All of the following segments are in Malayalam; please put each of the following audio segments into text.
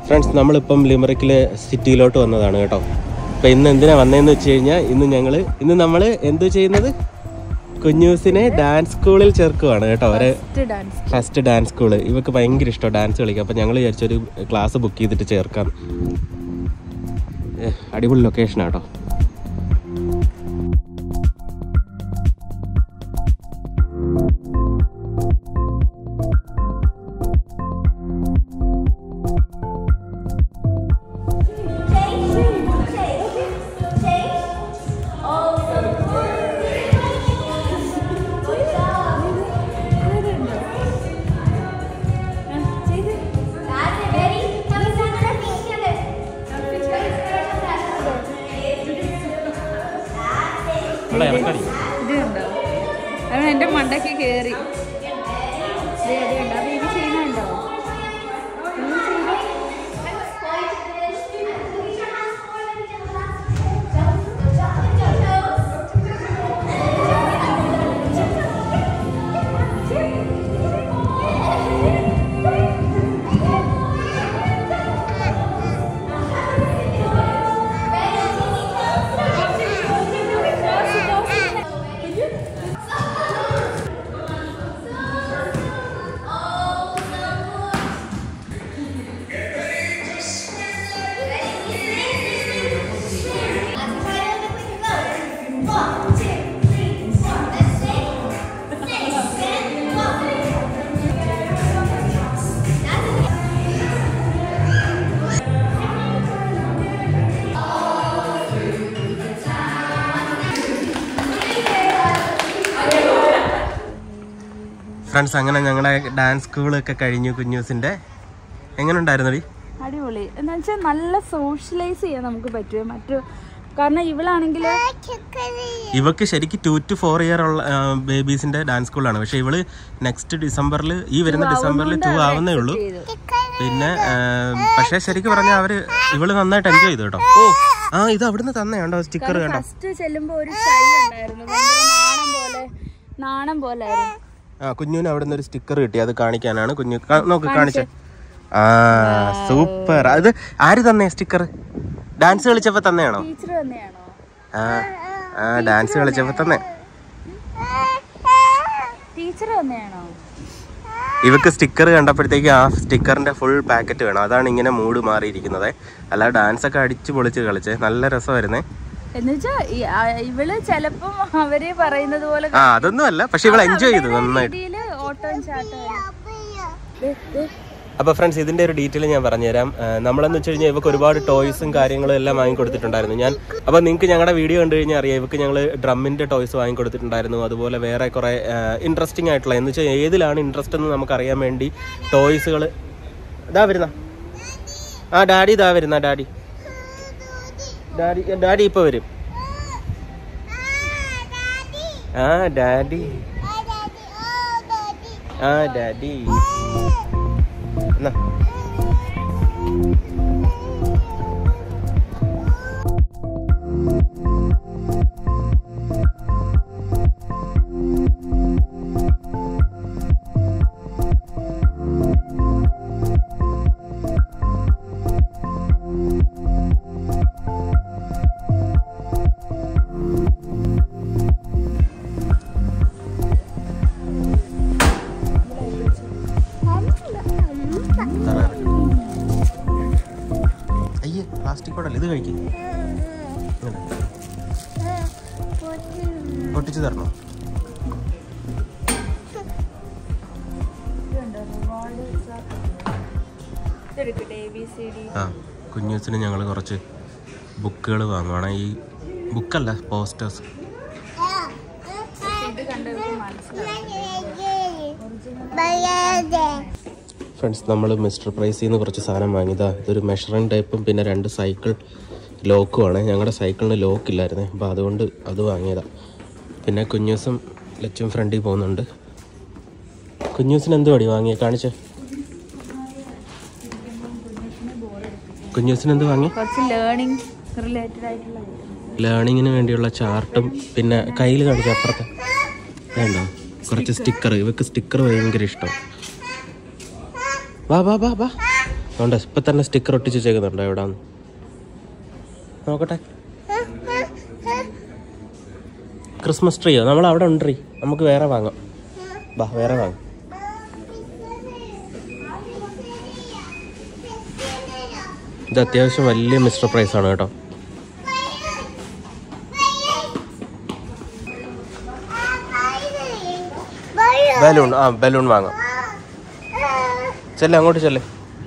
ഫ്രണ്ട്സ് നമ്മളിപ്പം ലിമറിക്കിലെ സിറ്റിയിലോട്ട് വന്നതാണ് കേട്ടോ അപ്പം ഇന്ന് എന്തിനാ വന്നതെന്ന് വെച്ച് കഴിഞ്ഞാൽ ഇന്ന് ഞങ്ങൾ ഇന്ന് നമ്മൾ എന്ത് ചെയ്യുന്നത് കുഞ്ഞൂസിനെ ഡാൻസ് സ്കൂളിൽ ചേർക്കുവാണ് കേട്ടോ അവരെ ഡാൻസ് ഫസ്റ്റ് ഡാൻസ് സ്കൂള് ഇവർക്ക് ഭയങ്കര ഇഷ്ടമാണ് ഡാൻസ് കളിക്കാൻ അപ്പം ഞങ്ങൾ വിചാരിച്ചൊരു ക്ലാസ് ബുക്ക് ചെയ്തിട്ട് ചേർക്കാം ഏ, അടിപൊളി ലൊക്കേഷനാണ് കേട്ടോ ഇവിടെ ഇറക്കടി ഇത് കണ്ടോ അവൻ എന്റെ മണ്ടയ്ക്ക് കേറി ദേ, അത് കണ്ടോ അത് ഇത് ചെയ്യുന്നുണ്ടോ ഫ്രണ്ട്സ് അങ്ങനെ ഞങ്ങളെ ഡാൻസ് സ്കൂളൊക്കെ കഴിഞ്ഞു കുഞ്ഞൂസിൻ്റെ എങ്ങനെ ഉണ്ടായിരുന്നു അടിപൊളി എന്ന് വെച്ചാൽ നല്ല സോഷ്യലൈസ് ചെയ്യാൻ നമുക്ക് പറ്റുമോ മറ്റു കാരണം ഇവളാണെങ്കിൽ ഇവക്ക് ശരിക്കും ടു ടു ഫോർ ഇയർ ഉള്ള ബേബീസിന്റെ ഡാൻസ് സ്കൂളാണ് പക്ഷെ ഇവള് നെക്സ്റ്റ് ഡിസംബറിൽ ഈ വരുന്ന ഡിസംബറിൽ ടു ആവുന്നേ ഉള്ളൂ പിന്നെ ആ, പക്ഷെ ശരിക്കും പറഞ്ഞാൽ അവര് ഇവള് നന്നായിട്ട് എൻജോയ് ചെയ്തു കേട്ടോ ഓ ആ ഇത് അവിടുന്ന് തന്നെ കണ്ടോ സ്റ്റിക്കർ കണ്ടോ ഫസ്റ്റ് ചെല്ലുമ്പോ ഒരു ഷൈ ഉണ്ടായിരുന്നു ഭയങ്കര നാണം പോലെ നാണം പോലെ ആയിരുന്നു ആ കുഞ്ഞുവിന് അവിടുന്ന് ഒരു സ്റ്റിക്കർ കിട്ടി അത് കാണിക്കാനാണ് കുഞ്ഞു കാ- നോക്ക് കാണിച്ചേ ആ സൂപ്പർ അത് ആര് തന്നേ സ്റ്റിക്കർ ഡാൻസ് കളിച്ചപ്പോ തന്നെയാണോ ടീച്ചർ തന്നെയാണോ ആ ആ ഡാൻസ് കളിച്ചപ്പോ തന്നെ ടീച്ചർ തന്നെയാണോ ഇവക്ക് സ്റ്റിക്കർ കണ്ടപ്പോഴത്തേക്ക് ആ സ്റ്റിക്കറിന്റെ ഫുൾ പാക്കറ്റ് വേണം അതാണ് ഇങ്ങനെ മൂഡ് മാറിയിരിക്കുന്നത് അല്ല ഡാൻസ് ഒക്കെ അടിച്ചു പൊളിച്ച് കളിച്ചേ നല്ല രസമായിരുന്നേ എന്നുവെച്ചാ ഈ- ആ, ഇവള് ചെലപ്പം അവര് പറയുന്നത് പോലെ ആ അതൊന്നും അല്ല പക്ഷെ ഇവൾ എൻജോയ് ചെയ്തു നന്നായിട്ട് രീതിയില് ഓട്ടവും ചാട്ടവും അപ്പോൾ ഫ്രണ്ട്സ് ഇതിൻ്റെ ഒരു ഡീറ്റെയിൽ ഞാൻ പറഞ്ഞുതരാം ആ, നമ്മളെന്ന് വെച്ച് കഴിഞ്ഞാൽ ഇവക്ക് ഒരുപാട് ടോയ്സും കാര്യങ്ങളും എല്ലാം വാങ്ങിക്കൊടുത്തിട്ടുണ്ടായിരുന്നു ഞാൻ അപ്പോൾ നിങ്ങൾക്ക് ഞങ്ങളുടെ വീഡിയോ കണ്ടു കഴിഞ്ഞാൽ അറിയാം ഇവക്ക് ഞങ്ങൾ ഡ്രമ്മിൻ്റെ ടോയ്സ് വാങ്ങിക്കൊടുത്തിട്ടുണ്ടായിരുന്നു അതുപോലെ വേറെ കുറേ ഇൻട്രസ്റ്റിംഗ് ആയിട്ടുള്ള എന്ന് വെച്ചാൽ ഏതിലാണ് ഇൻട്രസ്റ്റ് എന്ന് നമുക്കറിയാൻ വേണ്ടി ടോയ്സുകൾ ഇതാ വരുന്ന ആ ഡാഡി ഇതാ വരുന്ന ഡാഡി ഡാഡി ഡാഡി ഇപ്പോൾ വരും ആ ഡാഡി ആ ഡാഡി എന്നാ തറ ഇറക്ക്. അയ്യേ പ്ലാസ്റ്റിക് കൊടല്ല ഇത് കഴിക്കും പൊട്ടിച്ചു തരണോ ഇതെടുക്കട്ടെ എ ബി സി ഡി ആ കുഞ്ഞൂസിന് ഞങ്ങൾ കുറച്ച് ബുക്കുകൾ വാങ്ങുവാണ് ഈ ബുക്കല്ല പോസ്റ്റേഴ്സ് ഇത് കണ്ടവർക്ക് മനസ്സിലാവും ഫ്രണ്ട്സ് നമ്മൾ മിസ്റ്റർ പ്രൈസിൽ നിന്ന് കുറച്ച് സാധനം വാങ്ങിയതാ ഇതൊരു മെഷറിംഗ് ടൈപ്പും പിന്നെ രണ്ട് സൈക്കിൾ ലോക്കുമാണ് ഞങ്ങളുടെ സൈക്കിളിന് ലോക്ക് ഇല്ലായിരുന്നേ അപ്പോൾ അതുകൊണ്ട് അത് വാങ്ങിയതാ പിന്നെ കുഞ്ഞൂസും ലച്ചും ഫ്രണ്ടിൽ പോകുന്നുണ്ട് കുഞ്ഞൂസിന് എന്ത് പടി വാങ്ങിയേ കാണിച്ചേ കുഞ്ഞൂസിന് എന്ത് വാങ്ങി കുറച്ച് ലേണിംഗ് റിലേറ്റഡ് ആയിട്ടുള്ള ലേണിങ്ങിന് വേണ്ടിയുള്ള ചാർട്ടും പിന്നെ കയ്യിൽ കാണിച്ച അപ്പുറത്തെ വേണ്ടോ കുറച്ച് സ്റ്റിക്കർ ഇവക്ക് സ്റ്റിക്കർ ഭയങ്കര ഇഷ്ടം വാ വാ വാ വാ അതുകൊണ്ട് ഇപ്പൊ തന്നെ സ്റ്റിക്കർ ഒട്ടിച്ച് വെച്ചേക്കുന്നുണ്ടോ എവിടാന്ന് നോക്കട്ടെ ക്രിസ്മസ് ട്രീയോ നമ്മൾ അവിടെ ഉണ്ട് ട്രീ നമുക്ക് വേറെ വാങ്ങാം ബാ വേറെ വാങ്ങാം ഇത് അത്യാവശ്യം വലിയ മിസ്റ്റർ പ്രൈസ് ആണ് കേട്ടോ ബലൂൺ ആ ബലൂൺ വാങ്ങാം ചെല്ലേ അങ്ങോട്ട് ചെല്ലേ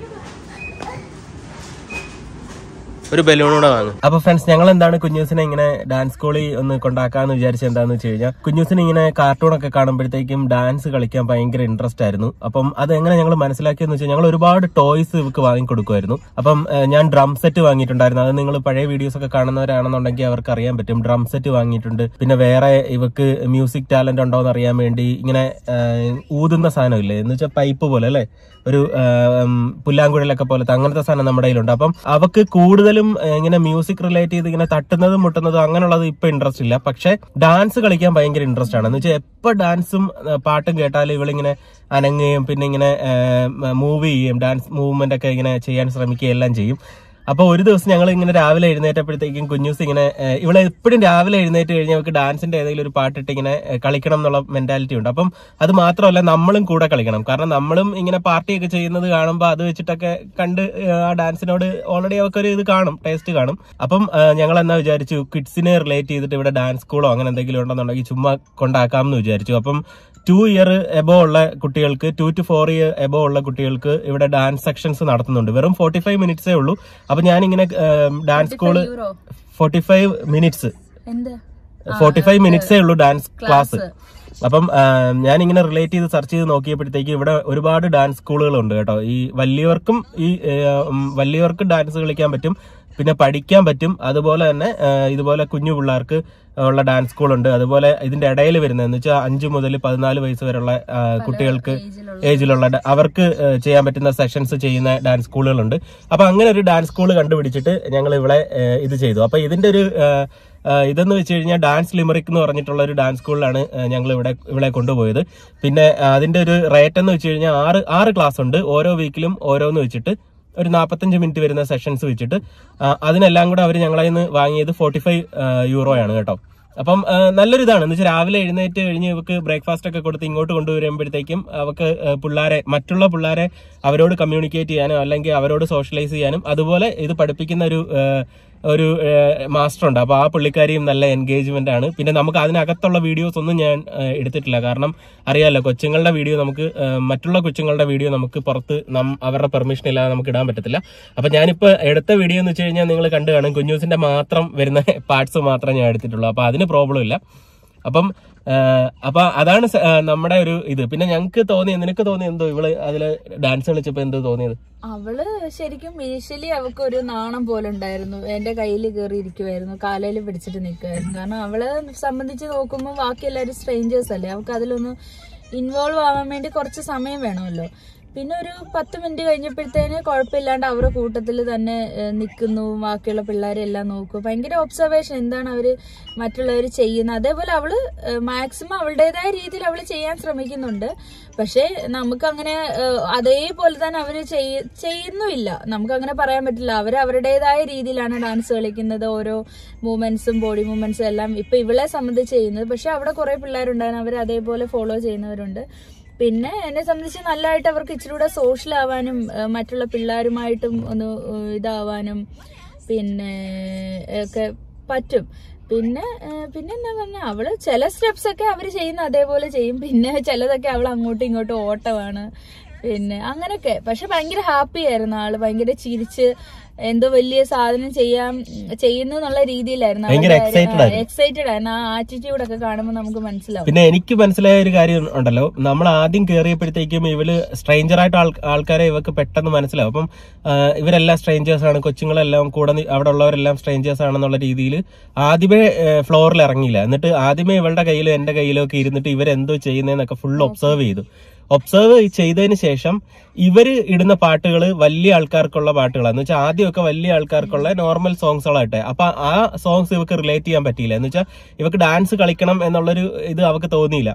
ഒരു ബലൂൺ കൂടെ വാങ്ങും അപ്പൊ ഫ്രണ്ട്സ് ഞങ്ങൾ എന്താണ് കുഞ്ഞൂസിനെ ഇങ്ങനെ ഡാൻസ് സ്കൂളിൽ ഒന്ന് കൊണ്ടാക്കാന്ന് വിചാരിച്ച എന്താന്ന് വെച്ച് കഴിഞ്ഞാൽ കുഞ്ഞൂസിന് ഇങ്ങനെ കാർട്ടൂൺ ഒക്കെ കാണുമ്പോഴത്തേക്കും ഡാൻസ് കളിക്കാൻ ഭയങ്കര ഇൻട്രസ്റ്റ് ആയിരുന്നു അപ്പം അത് എങ്ങനെ ഞങ്ങൾ മനസ്സിലാക്കിയെന്ന് വെച്ചാൽ ഞങ്ങൾ ഒരുപാട് ടോയ്സ് ഇവക്ക് വാങ്ങിക്കൊടുക്കുമായിരുന്നു അപ്പം ഏഹ്, ഞാൻ ഡ്രം സെറ്റ് വാങ്ങിയിട്ടുണ്ടായിരുന്നു അത് നിങ്ങൾ പഴയ വീഡിയോസ് ഒക്കെ കാണുന്നവരാണെന്നുണ്ടെങ്കിൽ അവർക്ക് അറിയാൻ പറ്റും ഡ്രം സെറ്റ് വാങ്ങിയിട്ടുണ്ട് പിന്നെ വേറെ ഇവക്ക് മ്യൂസിക് ടാലന്റ് ഉണ്ടോ എന്ന് അറിയാൻ വേണ്ടി ഇങ്ങനെ ഏഹ്, ഊതുന്ന സാധനമില്ലേ എന്ന് വെച്ചാൽ പൈപ്പ് പോലെ അല്ലേ ഒരു ഏം, പുല്ലാങ്കുഴലൊക്കെ പോലത്തെ അങ്ങനത്തെ സാധനം നമ്മുടെ കയ്യിലുണ്ട് അപ്പം അവക്ക് കൂടുതലും ഏഹ്, ഇങ്ങനെ മ്യൂസിക് റിലേറ്റ് ചെയ്ത് ഇങ്ങനെ തട്ടുന്നതും മുട്ടുന്നതും അങ്ങനെയുള്ളത് ഇപ്പൊ ഇൻട്രസ്റ്റ് ഇല്ല പക്ഷെ ഡാൻസ് കളിക്കാൻ ഭയങ്കര ഇൻട്രസ്റ്റ് ആണ് എന്ന് വെച്ചാൽ എപ്പോ ഡാൻസും ഏഹ്, പാട്ടും കേട്ടാലും ഇവളിങ്ങനെ അനങ്ങുകയും പിന്നെ ഇങ്ങനെ മൂവ് ചെയ്യുകയും ഡാൻസ് മൂവ്മെന്റ് ഒക്കെ ഇങ്ങനെ ചെയ്യാൻ ശ്രമിക്കുകയും എല്ലാം ചെയ്യും അപ്പൊ ഒരു ദിവസം ഞങ്ങൾ ഇങ്ങനെ രാവിലെ എഴുന്നേറ്റപ്പോഴത്തേക്കും കുഞ്ഞൂസ് ഇങ്ങനെ ഏഹ്, ഇവളെ എപ്പോഴും രാവിലെ എഴുന്നേറ്റ് കഴിഞ്ഞാൽ അവർക്ക് ഡാൻസിന്റെ ഏതെങ്കിലും ഒരു പാട്ടിട്ട് ഇങ്ങനെ ഏഹ്, കളിക്കണം എന്നുള്ള മെന്റാലിറ്റി ഉണ്ട് അപ്പം അത് മാത്രമല്ല നമ്മളും കൂടെ കളിക്കണം കാരണം നമ്മളും ഇങ്ങനെ പാർട്ടിയൊക്കെ ചെയ്യുന്നത് കാണുമ്പോൾ അത് വെച്ചിട്ടൊക്കെ കണ്ട് ഏഹ്, ആ ഡാൻസിനോട് ഓൾറെഡി അവർക്ക് ഒരു ഇത് കാണും ടേസ്റ്റ് കാണും അപ്പം ഏഹ്, ഞങ്ങൾ എന്നാ വിചാരിച്ചു കിഡ്സിനെ റിലേറ്റ് ചെയ്തിട്ട് ഇവിടെ ഡാൻസ് സ്കൂളോ അങ്ങനെ എന്തെങ്കിലും ഉണ്ടെന്നുണ്ടെങ്കിൽ ചുമ്മാ കൊണ്ടാക്കാം എന്ന് വിചാരിച്ചു അപ്പം ടു ഇയർ എബോ ഉള്ള കുട്ടികൾക്ക് two to four year above ഉള്ള കുട്ടികൾക്ക് ഇവിടെ ഡാൻസ് സെക്ഷൻസ് നടത്തുന്നുണ്ട് വെറും ഫോർട്ടി ഫൈവ് മിനിറ്റ്സേ ഉള്ളൂ അപ്പൊ ഞാനിങ്ങനെ ഡാൻസ് സ്കൂള് യൂറോ ഫോർട്ടി ഫൈവ് മിനിറ്റ്സ് എന്ത് ഫോർട്ടി ഫൈവ് മിനിറ്റ്സേ ഉള്ളൂ ഡാൻസ് ക്ലാസ് അപ്പം ആ, ഞാനിങ്ങനെ റിലേറ്റ് ചെയ്ത് സെർച്ച് ചെയ്ത് നോക്കിയപ്പോഴത്തേക്ക് ഇവിടെ ഒരുപാട് ഡാൻസ് സ്കൂളുകളുണ്ട് കേട്ടോ ഈ വലിയവർക്കും ഈ ഏ, ഉം, വലിയവർക്ക് ഡാൻസ് കളിക്കാൻ പറ്റും പിന്നെ പഠിക്കാൻ പറ്റും അതുപോലെ തന്നെ ആ, ഇതുപോലെ കുഞ്ഞു പിള്ളേർക്ക് ഉള്ള ഡാൻസ് സ്കൂളുണ്ട് അതുപോലെ ഇതിന്റെ ഇടയിൽ വരുന്നത് എന്ന് വെച്ചാൽ അഞ്ചു മുതൽ പതിനാല് വയസ്സ് വരെയുള്ള ആ, കുട്ടികൾക്ക് ഏജിലുള്ള ഡ- അവർക്ക് ഏ, ചെയ്യാൻ പറ്റുന്ന സെഷൻസ് ചെയ്യുന്ന ഡാൻസ് സ്കൂളുകളുണ്ട് അപ്പൊ അങ്ങനെ ഒരു ഡാൻസ് സ്കൂൾ കണ്ടുപിടിച്ചിട്ട് ഞങ്ങൾ ഇവിടെ ഏ, ഇത് ചെയ്തു അപ്പൊ ഇതിന്റെ ഒരു ഏ, ആ, ഇതെന്ന് വെച്ച് കഴിഞ്ഞാൽ ഡാൻസ് ലിമറിക് എന്ന് പറഞ്ഞിട്ടുള്ള ഒരു ഡാൻസ് സ്കൂളിലാണ് ഞങ്ങൾ ഇവിടെ ഇവിടെ കൊണ്ടുപോയത് പിന്നെ ആ, അതിന്റെ ഒരു റേറ്റ് എന്ന് വെച്ച് കഴിഞ്ഞാൽ ആറ് ആറ് ക്ലാസ് ഉണ്ട് ഓരോ വീക്കിലും ഓരോന്ന് വെച്ചിട്ട് ഒരു നാൽപ്പത്തഞ്ച് മിനിറ്റ് വരുന്ന സെഷൻസ് വെച്ചിട്ട് ആ, അതിനെല്ലാം കൂടെ അവർ ഞങ്ങളതിൽ നിന്ന് വാങ്ങിയത് ഫോർട്ടി ഫൈവ് യൂറോയാണ് കേട്ടോ അപ്പം ആ, നല്ലൊരു ഇതാണ് എന്ന് വെച്ചാൽ രാവിലെ എഴുന്നേറ്റ് കഴിഞ്ഞ് ഇവക്ക് ബ്രേക്ക്ഫാസ്റ്റ് ഒക്കെ കൊടുത്ത് ഇങ്ങോട്ട് കൊണ്ടുവരുമ്പോഴത്തേക്കും അവർക്ക് ആ, പിള്ളേരെ മറ്റുള്ള പിള്ളേരെ അവരോട് കമ്മ്യൂണിക്കേറ്റ് ചെയ്യാനും അല്ലെങ്കിൽ അവരോട് സോഷ്യലൈസ് ചെയ്യാനും അതുപോലെ ഇത് പഠിപ്പിക്കുന്ന ഒരു ആ, ഒരു മാസ്റ്റർ ഉണ്ട് അപ്പൊ ആ പുള്ളിക്കാരിയും നല്ല എൻഗേജ്മെന്റ് ആണ് പിന്നെ നമുക്ക് അതിനകത്തുള്ള വീഡിയോസ് ഒന്നും ഞാൻ ആ, എടുത്തിട്ടില്ല കാരണം അറിയാലോ കൊച്ചുങ്ങളുടെ വീഡിയോ നമുക്ക് ആ, മറ്റുള്ള കൊച്ചുങ്ങളുടെ വീഡിയോ നമുക്ക് പുറത്ത് നം അവരുടെ പെർമിഷൻ ഇല്ലാതെ നമുക്ക് ഇടാൻ പറ്റത്തില്ല അപ്പൊ ഞാനിപ്പോ എടുത്ത വീഡിയോ എന്ന് വെച്ച് കഴിഞ്ഞാൽ നിങ്ങൾ കണ്ടു കാണും കുഞ്ഞൂസിന്റെ മാത്രം വരുന്ന പാർട്സ് മാത്രമേ ഞാൻ എടുത്തിട്ടുള്ളൂ അപ്പൊ അതിന് പ്രോബ്ലം ഇല്ല അപ്പം ആ, അപ്പൊ അതാണ് സ- ആ, നമ്മുടെ ഒരു ഇത് പിന്നെ ഞങ്ങൾക്ക് തോന്നിയത് നിനക്ക് തോന്നിയത് എന്തോ ഇവള് അതില് ഡാൻസ് കളിച്ചപ്പോ എന്തോ തോന്നിയത് അവള് ശരിക്കും ഇനിഷ്യലി അവൾക്ക് ഒരു നാണം പോലെ ഉണ്ടായിരുന്നു എന്റെ കയ്യിൽ കയറി ഇരിക്കുമായിരുന്നു കാലയിൽ പിടിച്ചിട്ട് നിൽക്കുമായിരുന്നു കാരണം അവളെ സംബന്ധിച്ച് നോക്കുമ്പോൾ ബാക്കി എല്ലാവരും സ്ട്രേഞ്ചേഴ്സ് അല്ലേ അവൾക്ക് അതിലൊന്ന് ഇൻവോൾവ് ആവാൻ വേണ്ടി കുറച്ച് സമയം വേണമല്ലോ പിന്നെ ഒരു പത്ത് മിനിറ്റ് കഴിഞ്ഞപ്പോഴത്തേന് കുഴപ്പമില്ലാണ്ട് അവരുടെ കൂട്ടത്തിൽ തന്നെ ഏഹ്, നിൽക്കുന്നു ബാക്കിയുള്ള പിള്ളേരെ എല്ലാം നോക്കും ഭയങ്കര ഒബ്സർവേഷൻ എന്താണ് അവര് മറ്റുള്ളവർ ചെയ്യുന്നത് അതേപോലെ അവള് മാക്സിമം അവളുടേതായ രീതിയിൽ അവള് ചെയ്യാൻ ശ്രമിക്കുന്നുണ്ട് പക്ഷേ നമുക്ക് അങ്ങനെ ഏഹ്, അതേപോലെ തന്നെ അവര് ചെയ്യ- ചെയ്യുന്നുമില്ല നമുക്ക് അങ്ങനെ പറയാൻ പറ്റില്ല അവർ അവരുടേതായ രീതിയിലാണ് ഡാൻസ് കളിക്കുന്നത് ഓരോ മൂവ്മെന്റ്സും ബോഡി മൂവ്മെന്റ്സും എല്ലാം ഇപ്പൊ ഇവളെ സംബന്ധിച്ച് ചെയ്യുന്നത് പക്ഷെ അവിടെ കുറെ പിള്ളേരുണ്ടായിരുന്നു അവർ അതേപോലെ ഫോളോ ചെയ്യുന്നവരുണ്ട് പിന്നെ എന്നെ സംബന്ധിച്ച് നല്ലതായിട്ട് അവർക്ക് ഇച്ചിരി കൂടെ സോഷ്യൽ ആവാനും ഏഹ്, മറ്റുള്ള പിള്ളേരുമായിട്ടും ഒന്ന് ഏഹ്, ഇതാവാനും പിന്നെ ഒക്കെ പറ്റും പിന്നെ ഏഹ്, പിന്നെ എന്താ പറഞ്ഞ അവള് ചില സ്റ്റെപ്സ് ഒക്കെ അവര് ചെയ്യുന്ന അതേപോലെ ചെയ്യും പിന്നെ ചിലതൊക്കെ അവൾ അങ്ങോട്ടും ഇങ്ങോട്ടും ഓട്ടമാണ് പിന്നെ അങ്ങനൊക്കെ പക്ഷെ ഭയങ്കര ഹാപ്പി ആയിരുന്നു ആള് ഭയങ്കര ചിരിച്ച് എന്തോ വലിയ സാധനം ചെയ്യാൻ ചെയ്യുന്നു എന്നുള്ള രീതിയിലായിരുന്നു ഭയങ്കര excited ആയിരുന്നു. എക്സൈറ്റഡ് ആയിരുന്നു ആ ആറ്റിറ്റ്യൂഡ് ഒക്കെ കാണുമ്പോൾ നമുക്ക് മനസ്സിലാവും പിന്നെ എനിക്ക് മനസ്സിലായ ഒരു കാര്യം ഉണ്ടല്ലോ നമ്മൾ ആദ്യം കയറിയപ്പോഴത്തേക്കും ഇവര് സ്ട്രേഞ്ചർ ആയിട്ട് ആൾ- ആൾക്കാരെ ഇവർക്ക് പെട്ടെന്ന് മനസ്സിലാവും അപ്പം ആ, ഇവരെല്ലാം സ്ട്രേഞ്ചേഴ്സ് ആണ് കൊച്ചുങ്ങളെല്ലാം കൂടെ നി- അവിടെ ഉള്ളവരെല്ലാം സ്ട്രേഞ്ചേഴ്സ് ആണെന്നുള്ള രീതിയിൽ ആദ്യമേ ഫ്ലോറിൽ ഇറങ്ങിയില്ല എന്നിട്ട് ആദ്യമേ ഇവളുടെ കയ്യിലോ എന്റെ കയ്യിലോ ഒക്കെ ഇരുന്നിട്ട് ഇവരെന്തോ ചെയ്യുന്നതെന്നൊക്കെ ഫുൾ ഒബ്സർവ് ചെയ്തു ഒബ്സർവ് ചെയ്തതിന് ശേഷം ഇവര് ഇടുന്ന പാട്ടുകൾ വലിയ ആൾക്കാർക്കുള്ള പാട്ടുകളാണ് എന്ന് വെച്ചാൽ ആദ്യമൊക്കെ വലിയ ആൾക്കാർക്കുള്ള നോർമൽ സോങ്സുകളാട്ടെ അപ്പൊ ആ സോങ്സ് ഇവക്ക് റിലേറ്റ് ചെയ്യാൻ പറ്റിയില്ല എന്ന് വെച്ചാൽ ഇവക്ക് ഡാൻസ് കളിക്കണം എന്നുള്ളൊരു ഇത് അവക്ക് തോന്നിയില്ല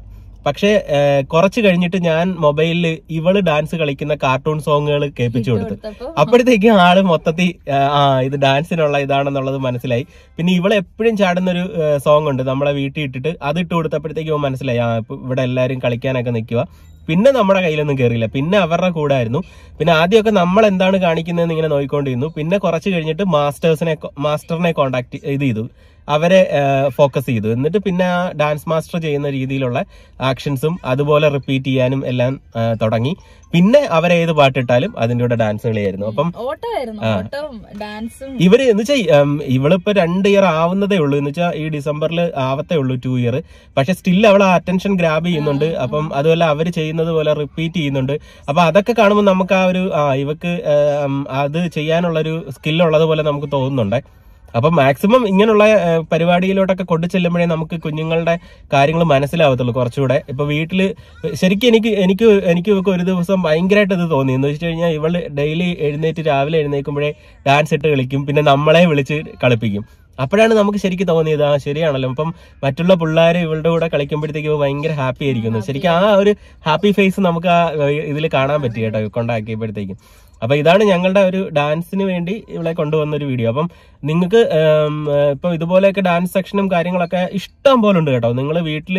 പക്ഷേ ഏഹ്, കുറച്ച് കഴിഞ്ഞിട്ട് ഞാൻ മൊബൈലിൽ ഇവള് ഡാൻസ് കളിക്കുന്ന കാർട്ടൂൺ സോങ്ങുകൾ കേൾപ്പിച്ചു കൊടുത്തു കൊടുത്തപ്പോ അപ്പോഴത്തേക്കും ആള് മൊത്തത്തിൽ ആ, ആ ഇത് ഡാൻസിനുള്ള ഇതാണെന്നുള്ളത് മനസ്സിലായി പിന്നെ ഇവളെ എപ്പോഴും ചാടുന്ന ഒരു സോങ് ഉണ്ട് നമ്മളെ വീട്ടിൽ ഇട്ടിട്ട് അത് ഇട്ട് കൊടുത്തപ്പോഴത്തേക്കും ഇവൻ മനസ്സിലായി ആ ഇപ്പൊ ഇവിടെ എല്ലാവരും കളിക്കാനൊക്കെ നിൽക്കുക പിന്നെ നമ്മുടെ കയ്യിലൊന്നും കയറിയില്ല പിന്നെ അവരുടെ കൂടെ ആയിരുന്നു പിന്നെ ആദ്യമൊക്കെ നമ്മൾ എന്താണ് കാണിക്കുന്നതെന്ന് ഇങ്ങനെ നോക്കിക്കൊണ്ടിരുന്നു പിന്നെ കുറച്ച് കഴിഞ്ഞിട്ട് മാസ്റ്റേഴ്സിനെ മാസ്റ്ററിനെ കോണ്ടാക്ട് ഇത് ചെയ്തു അവരെ ഫോക്കസ് ചെയ്തു എന്നിട്ട് പിന്നെ ആ ഡാൻസ് മാസ്റ്റർ ചെയ്യുന്ന രീതിയിലുള്ള ആക്ഷൻസും അതുപോലെ റിപ്പീറ്റ് ചെയ്യാനും എല്ലാം ആ, തുടങ്ങി പിന്നെ അവരേത് പാട്ടിട്ടാലും അതിന്റെ കൂടെ ഡാൻസ് കളിയായിരുന്നു അപ്പം ഓട്ടമായിരുന്നു ഓട്ടവും ഡാൻസും ഇവര് എന്ന് വെച്ചാൽ ഇവളിപ്പോ രണ്ട് ഇയർ ആവുന്നതേ ഉള്ളൂ എന്ന് വെച്ചാൽ ഈ ഡിസംബറിൽ ആവത്തേ ഉള്ളൂ ടു ഇയർ പക്ഷെ സ്റ്റിൽ അവൾ അറ്റൻഷൻ ഗ്രാബ് ചെയ്യുന്നുണ്ട് അപ്പം അതുപോലെ അവർ ചെയ്യുന്നത് പോലെ റിപ്പീറ്റ് ചെയ്യുന്നുണ്ട് അപ്പൊ അതൊക്കെ കാണുമ്പോൾ നമുക്ക് ആ ഒരു ആ ഇവക്ക് ഉം, അത് ചെയ്യാനുള്ളൊരു സ്കില്ലുള്ളത് പോലെ നമുക്ക് തോന്നുന്നുണ്ട് അപ്പൊ മാക്സിമം ഇങ്ങനെയുള്ള ഏഹ്, പരിപാടിയിലോട്ടൊക്കെ കൊണ്ടു ചെല്ലുമ്പോഴേ നമുക്ക് കുഞ്ഞുങ്ങളുടെ കാര്യങ്ങൾ മനസ്സിലാവത്തുള്ളൂ കുറച്ചുകൂടെ ഇപ്പൊ വീട്ടില് ശരിക്കും എനിക്ക് എനിക്ക് എനിക്ക് ഇവക്ക് ഒരു ദിവസം ഭയങ്കരമായിട്ട് ഇത് തോന്നി എന്ന് വെച്ച് കഴിഞ്ഞാൽ ഇവള് ഡെയിലി എഴുന്നേറ്റ് രാവിലെ എഴുന്നേൽക്കുമ്പോഴേ ഡാൻസ് ഇട്ട് കളിക്കും പിന്നെ നമ്മളെ വിളിച്ച് കളിപ്പിക്കും അപ്പോഴാണ് നമുക്ക് ശരിക്കും തോന്നിയത് ആ ശരിയാണല്ലോ അപ്പം മറ്റുള്ള പിള്ളേർ ഇവളുടെ കൂടെ കളിക്കുമ്പോഴത്തേക്ക് ഇവ ഭയങ്കര ഹാപ്പി ആയിരിക്കുന്നു ശരിക്കും ആ ഒരു ഹാപ്പി ഫേസ് നമുക്ക് ആ ഇതിൽ കാണാൻ പറ്റി കേട്ടോ കൊണ്ടാക്കിയപ്പോഴത്തേക്കും അപ്പൊ ഇതാണ് ഞങ്ങളുടെ ഒരു ഡാൻസിന് വേണ്ടി ഇവിടെ കൊണ്ടുവന്ന ഒരു വീഡിയോ അപ്പം നിങ്ങൾക്ക് ഇപ്പൊ ഇതുപോലെയൊക്കെ ഡാൻസ് സെക്ഷനും കാര്യങ്ങളൊക്കെ ഇഷ്ടം പോലെ ഉണ്ട് കേട്ടോ നിങ്ങൾ വീട്ടിൽ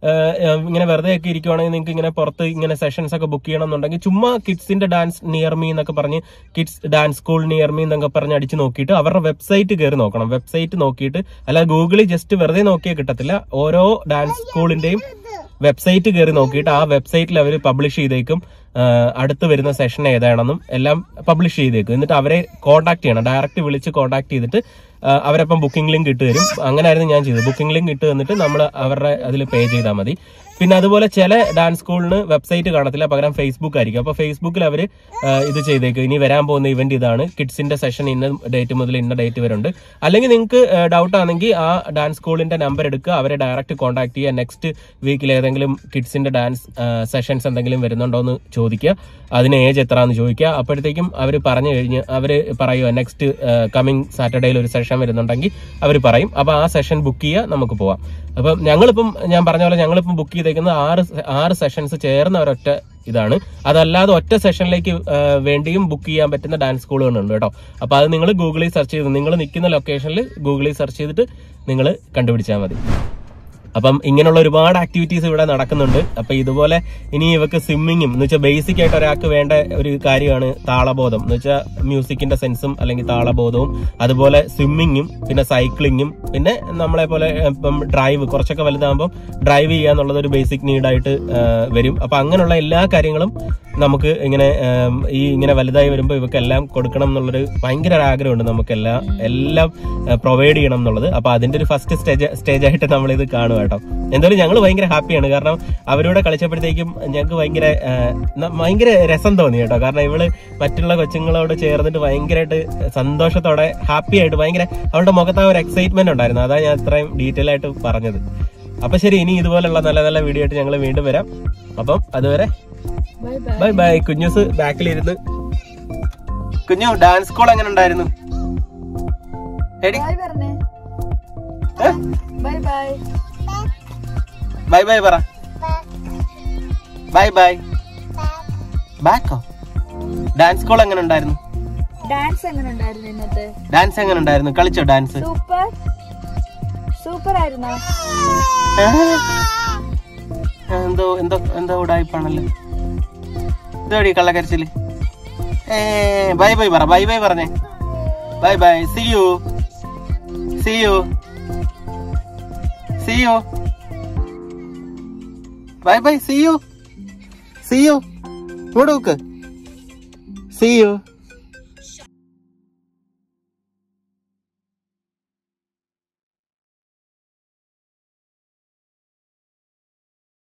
ഇങ്ങനെ വെറുതെ ഒക്കെ ഇരിക്കുവാണെങ്കിൽ നിങ്ങൾക്ക് ഇങ്ങനെ പുറത്ത് ഇങ്ങനെ സെഷൻസ് ഒക്കെ ബുക്ക് ചെയ്യണം എന്നുണ്ടെങ്കിൽ ചുമ്മാ കിഡ്സിന്റെ ഡാൻസ് നിയർ മീ എന്നൊക്കെ പറഞ്ഞ് kids dance school near me എന്നൊക്കെ പറഞ്ഞ് അടിച്ച് നോക്കിയിട്ട് അവരുടെ വെബ്സൈറ്റ് കയറി നോക്കണം വെബ്സൈറ്റ് നോക്കിയിട്ട് അല്ല ഗൂഗിളിൽ ജസ്റ്റ് വെറുതെ നോക്കിയാൽ കിട്ടത്തില്ല ഓരോ ഡാൻസ് സ്കൂളിന്റെയും വെബ്സൈറ്റ് കയറി നോക്കിയിട്ട് ആ വെബ്സൈറ്റിൽ അവർ പബ്ലിഷ് ചെയ്തേക്കും ആ, അടുത്ത് വരുന്ന സെഷൻ ഏതാണെന്നും എല്ലാം പബ്ലിഷ് ചെയ്തേക്കും എന്നിട്ട് അവരെ കോൺടാക്ട് ചെയ്യണം ഡയറക്റ്റ് വിളിച്ച് കോൺടാക്ട് ചെയ്തിട്ട് ആ, അവരപ്പം ബുക്കിംഗ് ലിങ്ക് ഇട്ട് തരും അങ്ങനെയായിരുന്നു ഞാൻ ചെയ്തത് ബുക്കിംഗ് ലിങ്ക് ഇട്ട് തന്നിട്ട് നമ്മൾ അവരുടെ അതിൽ പേ ചെയ്താൽ മതി പിന്നെ അതുപോലെ ചില ഡാൻസ് സ്കൂളിന് വെബ്സൈറ്റ് കാണത്തില്ല പകരം ഫേസ്ബുക്ക് ആയിരിക്കും അപ്പൊ ഫേസ്ബുക്കിൽ അവർ ഇത് ചെയ്തേക്കും ഇനി വരാൻ പോകുന്ന ഇവന്റ് ഇതാണ് കിഡ്സിന്റെ സെഷൻ ഇന്ന ഡേറ്റ് മുതൽ ഇന്ന ഡേറ്റ് വരെ ഉണ്ട് അല്ലെങ്കിൽ നിങ്ങൾക്ക് ഡൗട്ട് ആണെങ്കിൽ ആ ഡാൻസ് സ്കൂളിന്റെ നമ്പർ എടുക്കുക അവരെ ഡയറക്റ്റ് കോൺടാക്ട് ചെയ്യുക നെക്സ്റ്റ് വീക്കിൽ ഏതെങ്കിലും കിഡ്സിന്റെ ഡാൻസ് സെഷൻസ് എന്തെങ്കിലും വരുന്നുണ്ടോ എന്ന് ചോദിക്കുക അതിന് ഏജ് എത്രയാണെന്ന് ചോദിക്കുക അപ്പോഴത്തേക്കും അവർ പറഞ്ഞു കഴിഞ്ഞ് അവർ പറയുക നെക്സ്റ്റ് കമ്മിങ് സാറ്റർഡേയിൽ ഒരു സെഷൻ വരുന്നുണ്ടെങ്കിൽ അവർ പറയും അപ്പൊ ആ സെഷൻ ബുക്ക് ചെയ്യുക നമുക്ക് പോവാം അപ്പം ഞങ്ങളിപ്പം ഞാൻ പറഞ്ഞ പോലെ ഞങ്ങളിപ്പം ബുക്ക് ചെയ്തേക്കുന്നത് ആറ് സെ- ആറ് സെഷൻസ് ചേർന്ന ഒരൊറ്റ ഇതാണ് അതല്ലാതെ ഒറ്റ സെഷനിലേക്ക് ആ, വേണ്ടിയും ബുക്ക് ചെയ്യാൻ പറ്റുന്ന ഡാൻസ് സ്കൂളുകളുണ്ട് കേട്ടോ അപ്പൊ അത് നിങ്ങൾ ഗൂഗിളിൽ സെർച്ച് ചെയ്ത് നിങ്ങൾ നിൽക്കുന്ന ലൊക്കേഷനിൽ ഗൂഗിളിൽ സെർച്ച് ചെയ്തിട്ട് നിങ്ങൾ കണ്ടുപിടിച്ചാൽ മതി അപ്പം ഇങ്ങനെയുള്ള ഒരുപാട് ആക്ടിവിറ്റീസ് ഇവിടെ നടക്കുന്നുണ്ട് അപ്പൊ ഇതുപോലെ ഇനി ഇവക്ക് സ്വിമ്മിങ്ങും എന്ന് വെച്ചാൽ ബേസിക് ആയിട്ട് ഒരാൾക്ക് വേണ്ട ഒരു കാര്യമാണ് താളബോധം എന്ന് വെച്ചാൽ മ്യൂസിക്കിന്റെ സെൻസും അല്ലെങ്കിൽ താളബോധവും അതുപോലെ സ്വിമ്മിങ്ങും പിന്നെ സൈക്ലിങ്ങും പിന്നെ നമ്മളെ പോലെ ഇപ്പം ഡ്രൈവ് കുറച്ചൊക്കെ വലുതാകുമ്പോൾ ഡ്രൈവ് ചെയ്യുക എന്നുള്ളത് ഒരു ബേസിക് നീഡായിട്ട് വരും അപ്പൊ അങ്ങനെയുള്ള എല്ലാ കാര്യങ്ങളും നമുക്ക് ഇങ്ങനെ ഉം, ഈ ഇങ്ങനെ വലുതായി വരുമ്പോൾ ഇവക്കെല്ലാം കൊടുക്കണം എന്നുള്ളൊരു ഭയങ്കര ഒരു ആഗ്രഹമുണ്ട് നമുക്കെല്ലാം എല്ലാം പ്രൊവൈഡ് ചെയ്യണം എന്നുള്ളത് അപ്പൊ അതിന്റെ ഒരു ഫസ്റ്റ് സ്റ്റേജ് സ്റ്റേജ് ആയിട്ട് നമ്മൾ ഇത് കാണുക കേട്ടോ എന്തായാലും ഞങ്ങൾ ഭയങ്കര ഹാപ്പിയാണ് കാരണം അവരോട് കളിച്ചപ്പോഴത്തേക്കും ഞങ്ങൾക്ക് ഭയങ്കര ആ, ന- ഭയങ്കര രസം തോന്നി കേട്ടോ കാരണം ഇവള് മറ്റുള്ള കൊച്ചുങ്ങളോട് ചേർന്നിട്ട് ഭയങ്കരമായിട്ട് സന്തോഷത്തോടെ ഹാപ്പി ആയിട്ട് ഭയങ്കര അവളുടെ മുഖത്ത് ആ ഒരു എക്സൈറ്റ്മെന്റ് ഉണ്ടായിരുന്നു അതാ ഞാൻ ഇത്രയും ഡീറ്റെയിൽ ആയിട്ട് പറഞ്ഞത് അപ്പൊ ശരി ഇനി ഇതുപോലുള്ള നല്ല നല്ല വീഡിയോ ആയിട്ട് ഞങ്ങൾ വീണ്ടും വരാം അപ്പം അതുവരെ ബൈ ബൈ ബൈ ബൈ കുഞ്ഞൂസ് ബാക്കിലിരുന്ന് കുഞ്ഞു ഡാൻസ് സ്കൂൾ എങ്ങനെ ഉണ്ടായിരുന്നു എടി ബൈ പറഞ്ഞേ ഏ? ബൈ ബൈ ബൈ ബൈ പറ ബൈ ബൈ ബാക്കോ ഡാൻസ് സ്കൂൾ എങ്ങനെ ഉണ്ടായിരുന്നു ഡാൻസ് എങ്ങനെ ഉണ്ടായിരുന്നു ഇന്നത്തെ ഡാൻസ് എങ്ങനെ ഉണ്ടായിരുന്നു കളിച്ചോ ഡാൻസ് സൂപ്പർ സൂപ്പർ ആയിരുന്നോ എന്തോ എന്തോ എന്തോ ഉടായിപ്പാണല്ലോ ഇതോടി കള്ളക്കരച്ചില് ഏ ബൈ ബൈ പറ ബൈ ബൈ പറഞ്ഞേ bye bye see you see you see you bye bye see you see you ഇങ്ങോട്ട് നോക്ക് സി യു